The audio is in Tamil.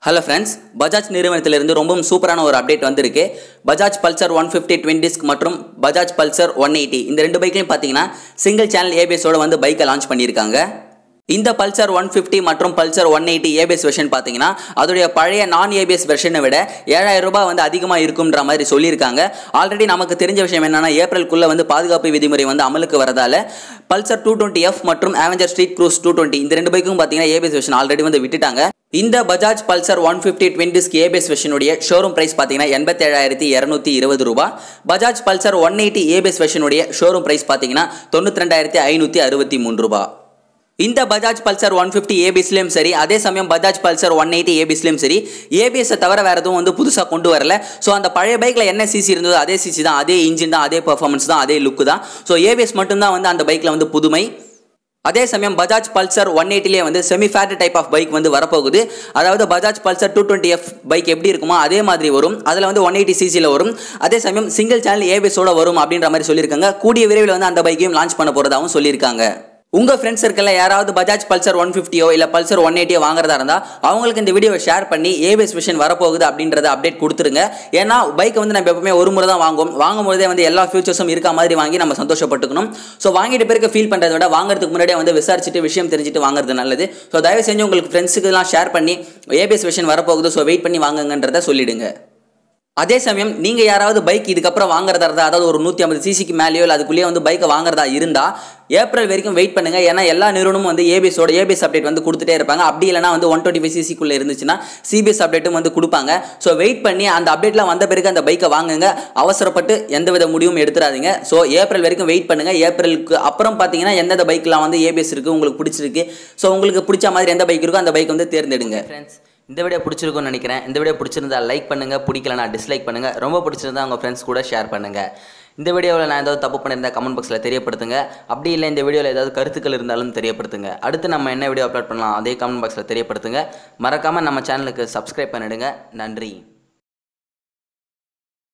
ஹலோ ஃப்ரெண்ட்ஸ் பஜாஜ் நிறுவனத்திலிருந்து ரொம்பவும் சூப்பரான ஒரு அப்டேட் வந்திருக்கு Bajaj Pulsar one fifty twin disc மற்றும் பஜாஜ் பல்சர் ஒன் எயிட்டி இந்த ரெண்டு பைக்லையும் பார்த்தீங்கன்னா சிங்கிள் சேனல் ஏபிஎஸோட வந்து பைக்கை லான்ச் பண்ணியிருக்காங்க இந்த பல்சர் ஒன் ஃபிஃப்டி மற்றும் Pulsar one eighty ABS version பார்த்தீங்கன்னா அதோடைய பழைய நான் ஏபிஎஸ் வெர்ஷனை விட ஏழாயிரம் ரூபாய் வந்து அதிகமாக இருக்கும்ன்ற மாதிரி சொல்லியிருக்காங்க ஆல்ரெடி நமக்கு தெரிஞ்ச விஷயம் என்னன்னா ஏப்ரலுக்குள்ள வந்து பாதுகாப்பு விதிமுறை வந்து அமலுக்கு வரதால பல்சர் டூ டுவெண்ட்டி எஃப் மற்றும் Avenger street cruise two twenty இந்த ரெண்டு பைக்கும் பார்த்தீங்கன்னா ஏபிஎஸ் வெர்ஷன் ஆல்ரெடி வந்து விட்டுட்டாங்க இந்த Bajaj Pulsar one fifty twin disc ABS வெர்ஷனுடைய ஷோரூம் பிரைஸ் பார்த்தீங்கன்னா எண்பத்தேழாயிரத்தி இரநூத்தி இருபது ரூபா Bajaj Pulsar one eighty ABS வெர்ஷனுடைய ஷோரூம் பிரைஸ் பார்த்தீங்கன்னா தொண்ணூற்றி ரெண்டாயிரத்தி ஐநூற்றி அறுபத்தி மூணு ரூபா இந்த பஜாஜ் பல்சர் ஒன் ஃபிஃப்டி ஏபிஎஸ்லேயும் சரி அதே சமயம் பஜாஜ் பல்சர் ஒன் எயிட்டி ஏபிஎஸ்லேயும் சரி ஏபிஎஸ்ஸை தவிர வேறு எதுவும் வந்து புதுசாக கொண்டு வரல ஸோ அந்த பழைய பைக்கில் என்ன சிசி இருந்ததோ அதே சிசி தான் அதே இன்ஜின் தான் அதே பர்ஃபார்மன்ஸ் தான் அதே லுக்கு தான் ஸோ ஏபிஎஸ் மட்டும்தான் வந்து அந்த பைக்கில் வந்து புதுமை அதே சமயம் பஜாஜ் பல்சர் ஒன் எயிட்டிலே வந்து semi faired type of bike வந்து வரப்போகுது அதாவது Bajaj Pulsar two twenty F bike எப்படி இருக்குமோ அதே மாதிரி வரும் அதில் வந்து ஒன் எயிட்டி சிசியில் வரும் அதே சமயம் சிங்கிள் சேனல் ஏபிஎஸோட வரும் அப்படின்ற மாதிரி சொல்லியிருக்காங்க கூடிய விரைவில் வந்து அந்த பைக்கையும் லான்ச் பண்ண போகிறதாகவும் சொல்லியிருக்காங்க உங்கள் ஃப்ரெண்ட்ஸ் சர்க்கிளில் யாராவது பஜாஜ் பல்சர் ஒன் ஃபிஃப்டியோ இல்லை பல்சர் ஒன் எயிட்டியோ வாங்குறதா இருந்தால் அவங்களுக்கு இந்த வீடியோவை ஷேர் பண்ணி ஏபிஎஸ் விஷன் வரப்போகுது அப்படின்றத அப்டேட் கொடுத்துருங்க ஏன்னா பைக்கை வந்து நம்ம எப்பவுமே ஒரு முறை தான் வாங்குவோம் வாங்கும் போதே வந்து எல்லா ஃபியூச்சர்ஸும் இருக்க மாதிரி வாங்கி நம்ம சந்தோஷப்பட்டுக்கணும் ஸோ வாங்கிட்டு பிறகு ஃபீல் பண்ணுறத விட வாங்குறதுக்கு முன்னாடியே வந்து விசாரிச்சுட்டு விஷயம் தெரிஞ்சுட்டு வாங்குறது நல்லது ஸோ தயவு செஞ்சு உங்களுக்கு ஃப்ரெண்ட்ஸுக்கெல்லாம் ஷேர் பண்ணி ஏபிஎஸ் விஷன் வரப்போகுது ஸோ வெயிட் பண்ணி வாங்குங்கன்றத சொல்லிடுங்க அதே சமயம் நீங்கள் யாராவது பைக் இதுக்கப்புறம் வாங்குறதா இருந்தால் அதாவது ஒரு நூற்றி ஐம்பது சிசிக்கு மேலேயோ இல்லை அதுக்குள்ளேயே வந்து பைக்கை வாங்குறதா இருந்தால் ஏப்ரல் வரைக்கும் வெயிட் பண்ணுங்க ஏன்னா எல்லா நிறுவனமும் வந்து ஏபிஎஸோட ஏபிஎஸ் அப்டேட் வந்து கொடுத்துட்டே இருப்பாங்க அப்படி இல்லைனா வந்து ஒன் டுவெண்ட்டி ஃபைவ் சிசிக்குள்ளே இருந்துச்சுன்னா சிபிஎஸ் அப்டேட்டும் வந்து கொடுப்பாங்க ஸோ வெயிட் பண்ணி அந்த அப்டேட்லாம் வந்த பிறகு அந்த பைக்கை வாங்குங்க அவசரப்பட்டு எந்தவித முடிவும் எடுத்துடாதீங்க ஸோ ஏப்ரல் வரைக்கும் வெயிட் பண்ணுங்க ஏப்ரலுக்கு அப்புறம் பார்த்தீங்கன்னா எந்தெந்த பைக்கெலாம் வந்து ஏபிஎஸ் இருக்குது உங்களுக்கு பிடிச்சிருக்கு ஸோ உங்களுக்கு பிடிச்ச மாதிரி எந்த பைக் இருக்கோ அந்த பைக் வந்து தேர்ந்தெடுங்க ஃப்ரெண்ட்ஸ் இந்த வீடியோ பிடிச்சிருக்கும்னு நினைக்கிறேன் இந்த வீடியோ பிடிச்சிருந்தா லைக் பண்ணுங்கள் பிடிக்கலனா டிஸ்லைக் பண்ணுங்கள் ரொம்ப பிடிச்சிருந்தா உங்கள் ஃப்ரெண்ட்ஸ் கூட ஷேர் பண்ணுங்கள் இந்த வீடியோவில் நான் ஏதாவது தப்பு பண்ணியிருந்தா கமெண்ட் பாக்ஸில் தெரியப்படுத்துங்க அப்படி இல்லை இந்த வீடியோவில் ஏதாவது கருத்துக்கள் இருந்தாலும் தெரியப்படுத்துங்க அடுத்து நம்ம என்ன வீடியோ அப்லோட் பண்ணலாம் அதே கமெண்ட் பாக்ஸில் தெரியப்படுத்துங்க மறக்காமல் நம்ம சேனலுக்கு சப்ஸ்கிரைப் பண்ணிடுங்க நன்றி